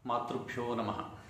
మాతృభ్యో నమ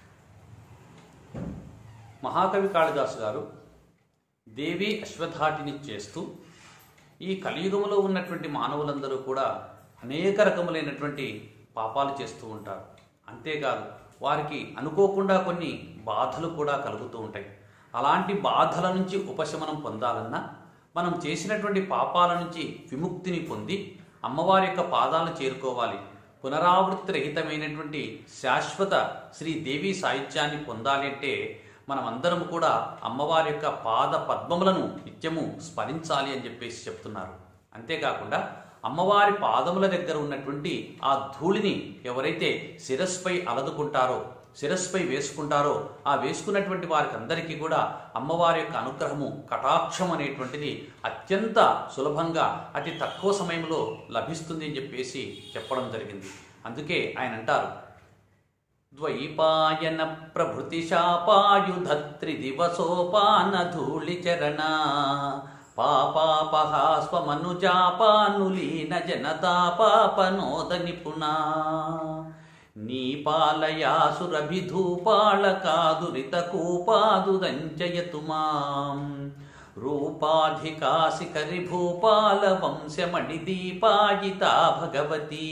మహాకవి కాళిదాసు గారు దేవి అశ్వధాటిని చేస్తూ ఈ కలియుగంలో ఉన్నటువంటి మానవులందరూ కూడా అనేక రకములైనటువంటి పాపాలు చేస్తూ ఉంటారు అంతేకాదు వారికి అనుకోకుండా కొన్ని బాధలు కూడా కలుగుతూ ఉంటాయి అలాంటి బాధల నుంచి ఉపశమనం పొందాలన్నా మనం చేసినటువంటి పాపాల నుంచి విముక్తిని పొంది అమ్మవారి యొక్క పాదాలను చేరుకోవాలి పునరావృత్తి రహితమైనటువంటి శాశ్వత శ్రీ దేవి సాహిత్యాన్ని పొందాలి అంటే మనమందరం కూడా అమ్మవారి యొక్క పాద పద్మములను నిత్యము స్మరించాలి అని చెప్పేసి చెప్తున్నారు అంతేకాకుండా అమ్మవారి పాదముల దగ్గర ఉన్నటువంటి ఆ ధూళిని ఎవరైతే శిరస్పై అలదుకుంటారో శిరస్పై వేసుకుంటారో ఆ వేసుకున్నటువంటి వారికి అందరికీ కూడా అమ్మవారి యొక్క అనుగ్రహము కటాక్షం అనేటువంటిది అత్యంత సులభంగా అతి తక్కువ సమయంలో లభిస్తుంది అని చెప్పేసి చెప్పడం జరిగింది అందుకే ఆయన అంటారు ద్వైపాయన ప్రభృతి శాపాయుధత్రి దివసోపాన ధూళిచరణ పాపాపహా స్వమనుజాపానులీన జనతా పాపనోద నిపుణా నీ పాలయాసురభిధూపాళ కాదురిత కూపాదుదంచయతు మాం రూపాధికాశికరి భూపాల వంశమణి దీపాయిత భగవతి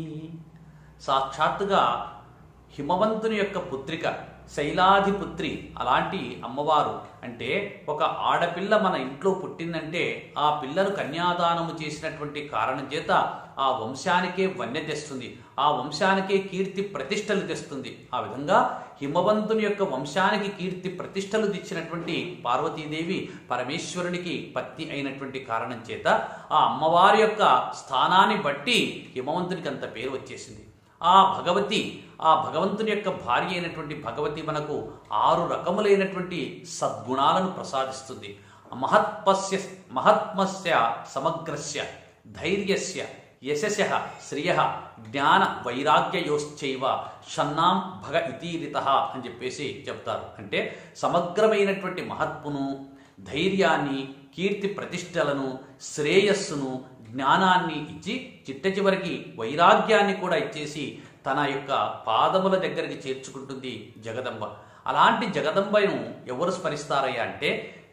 సాక్షాత్తుగా హిమవంతుని యొక్క పుత్రిక శైలాధిపుత్రి అలాంటి అమ్మవారు అంటే ఒక ఆడపిల్ల మన ఇంట్లో పుట్టిందంటే ఆ పిల్లను కన్యాదానము చేసినటువంటి కారణం చేత ఆ వంశానికే వన్య తెస్తుంది ఆ వంశానికే కీర్తి ప్రతిష్టలు తెస్తుంది ఆ విధంగా హిమవంతుని యొక్క వంశానికి కీర్తి ప్రతిష్టలు తెచ్చినటువంటి పార్వతీదేవి పరమేశ్వరునికి పత్తి అయినటువంటి కారణం చేత ఆ అమ్మవారి యొక్క స్థానాన్ని బట్టి హిమవంతునికి అంత పేరు వచ్చేసింది ఆ భగవతి ఆ భగవంతుని యొక్క భార్య అయినటువంటి భగవతి మనకు ఆరు రకములైనటువంటి సద్గుణాలను ప్రసాదిస్తుంది మహత్పస్య మహాత్మస్య సమగ్రస్య ధైర్యస్య యశశ శ్రియ జ్ఞాన వైరాగ్యయోశ్చైవ షన్నాం భగ ఇతీరిత అని చెప్పేసి చెప్తారు అంటే సమగ్రమైనటువంటి మహత్పును ధైర్యాన్ని కీర్తి ప్రతిష్టలను శ్రేయస్సును జ్ఞానాన్ని ఇచ్చి చిట్ట చివరికి వైరాగ్యాన్ని కూడా ఇచ్చేసి తన యొక్క పాదముల దగ్గరికి చేర్చుకుంటుంది జగదంబ అలాంటి జగదంబను ఎవరు స్మరిస్తారయ్యా అంటే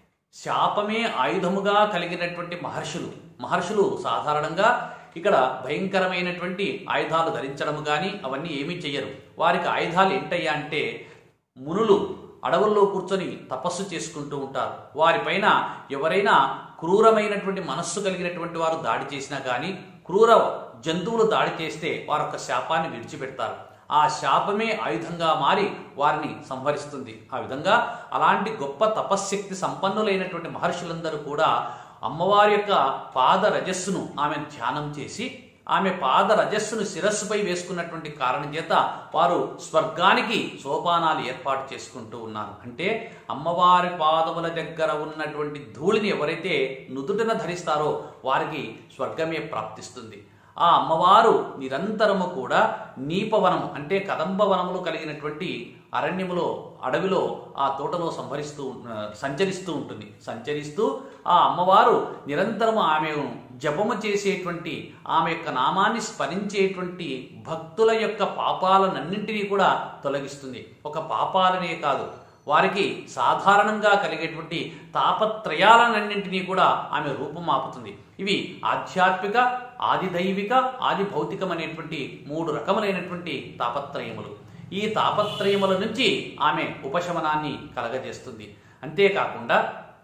శాపమే ఆయుధముగా కలిగినటువంటి మహర్షులు మహర్షులు సాధారణంగా ఇక్కడ భయంకరమైనటువంటి ఆయుధాలు ధరించడం కానీ అవన్నీ ఏమీ చెయ్యరు వారికి ఆయుధాలు ఏంటయ్యా అంటే మునులు అడవుల్లో కూర్చొని తపస్సు చేసుకుంటూ ఉంటారు వారిపైన ఎవరైనా క్రూరమైనటువంటి మనస్సు కలిగినటువంటి వారు దాడి చేసినా కానీ క్రూర జంతువులు దాడి చేస్తే వారి యొక్క శాపాన్ని విడిచిపెడతారు ఆ శాపమే ఆయుధంగా మారి వారిని సంహరిస్తుంది ఆ విధంగా అలాంటి గొప్ప తపశ్శక్తి సంపన్నులైనటువంటి మహర్షులందరూ కూడా అమ్మవారి యొక్క పాద రజస్సును ఆమె ధ్యానం చేసి ఆమె పాద రజస్సును శిరస్సుపై వేసుకున్నటువంటి కారణం చేత వారు స్వర్గానికి సోపానాలు ఏర్పాటు చేసుకుంటూ ఉన్నారు అంటే అమ్మవారి పాదముల దగ్గర ఉన్నటువంటి ధూళిని ఎవరైతే నుదుటన ధరిస్తారో వారికి స్వర్గమే ప్రాప్తిస్తుంది ఆ అమ్మవారు నిరంతరము కూడా నీపవనం అంటే కదంబవనములు కలిగినటువంటి అరణ్యములో అడవిలో ఆ తోటలో సంహరిస్తూ సంచరిస్తూ ఉంటుంది సంచరిస్తూ ఆ అమ్మవారు నిరంతరము ఆమెను జపము చేసేటువంటి ఆమె యొక్క నామాన్ని స్మరించేటువంటి భక్తుల యొక్క పాపాలనన్నింటినీ కూడా తొలగిస్తుంది ఒక పాపాలనే కాదు వారికి సాధారణంగా కలిగేటువంటి తాపత్రయాలన్నింటినీ కూడా ఆమె రూపమాపుతుంది ఇవి ఆధ్యాత్మిక ఆది దైవిక ఆది భౌతికం అనేటువంటి మూడు రకములైనటువంటి తాపత్రయములు ఈ తాపత్రయముల నుంచి ఆమె ఉపశమనాన్ని కలగజేస్తుంది అంతేకాకుండా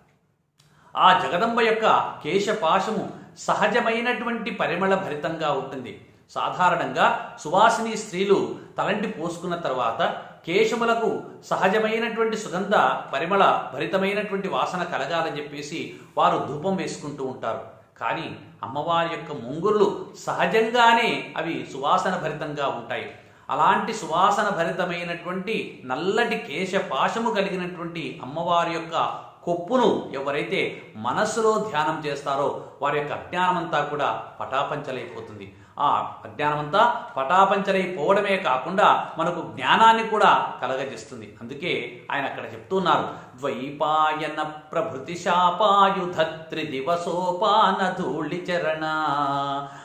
ఆ జగదంబ యొక్క కేశపాశము సహజమైనటువంటి పరిమళ భరితంగా ఉంటుంది సాధారణంగా సువాసిని స్త్రీలు తలంటి పోసుకున్న తర్వాత కేశములకు సహజమైనటువంటి సుగంధ పరిమళ భరితమైనటువంటి వాసన కలగాలని చెప్పేసి వారు ధూపం వేసుకుంటూ ఉంటారు కానీ అమ్మవారి యొక్క ముంగుర్లు సహజంగానే అవి సువాసన భరితంగా ఉంటాయి అలాంటి సువాసన భరితమైనటువంటి నల్లటి కేశపాశము కలిగినటువంటి అమ్మవారి యొక్క కొప్పును ఎవరైతే మనస్సులో ధ్యానం చేస్తారో వారి యొక్క అజ్ఞానమంతా కూడా పటాపంచలైపోతుంది ఆ అజ్ఞానమంతా పటాపంచలైపోవడమే కాకుండా మనకు జ్ఞానాన్ని కూడా కలగజేస్తుంది అందుకే ఆయన అక్కడ చెప్తున్నారు ద్వైపాయన ప్రభృతి శాపాయుధత్రి దివసోపాన ధూళిచరణ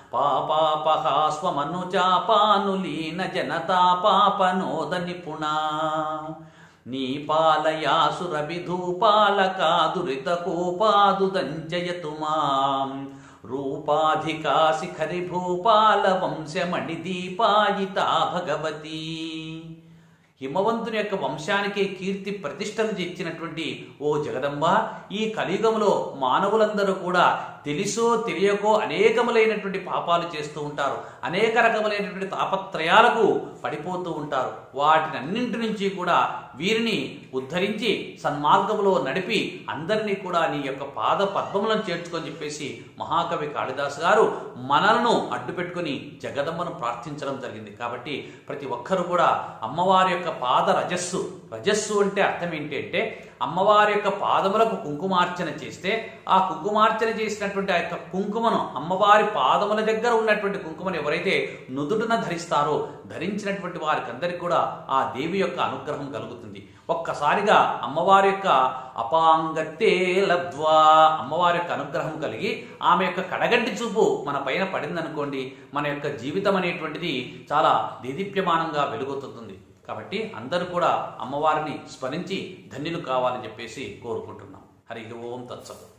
పాపాపహాస్వమనుచాపానులీన జనతా పాపనోద నిపుణా నీ పాలయాసుర విధూపాలకా దురిత కోపాదు దంజయతు మాం రూపాధికా శిఖరి భూపాల వంశమణి దీపాయిత భగవతి హిమవంతుని యొక్క వంశానికే కీర్తి ప్రతిష్టలు తెచ్చినటువంటి ఓ జగదంబ ఈ కలియుగంలో మానవులందరూ కూడా తెలిసో తెలియకో అనేకములైనటువంటి పాపాలు చేస్తూ ఉంటారు అనేక రకములైనటువంటి తాపత్రయాలకు పడిపోతూ ఉంటారు వాటినన్నింటి నుంచి కూడా వీరిని ఉద్ధరించి సన్మార్గములో నడిపి అందరినీ కూడా నీ యొక్క పాద పద్మములను చేర్చుకొని చెప్పేసి మహాకవి కాళిదాస్ గారు మనలను అడ్డుపెట్టుకుని జగదమ్మను ప్రార్థించడం జరిగింది కాబట్టి ప్రతి ఒక్కరు కూడా అమ్మవారి యొక్క పాద రజస్సు రజస్సు అంటే అర్థం ఏంటి అంటే అమ్మవారి యొక్క పాదములకు కుంకుమార్చన చేస్తే ఆ కుంకుమార్చన చేసినటువంటి ఆ యొక్క కుంకుమను అమ్మవారి పాదముల దగ్గర ఉన్నటువంటి కుంకుమను ఎవరైతే నుదుటిన ధరిస్తారో ధరించినటువంటి వారికి అందరికీ కూడా ఆ దేవి యొక్క అనుగ్రహం కలుగుతుంది ఒక్కసారిగా అమ్మవారి యొక్క అపాంగత్తే లబ్ధ్వా అమ్మవారి యొక్క అనుగ్రహం కలిగి ఆమె యొక్క కడగంటి చూపు మన పైన పడిందనుకోండి మన యొక్క జీవితం అనేటువంటిది చాలా దేదీప్యమానంగా వెలుగొత్తుతుంది కాబట్టి అందరూ కూడా అమ్మవారిని స్మరించి ధన్యులు కావాలని చెప్పేసి కోరుకుంటున్నాం హరి ఓం తత్సత్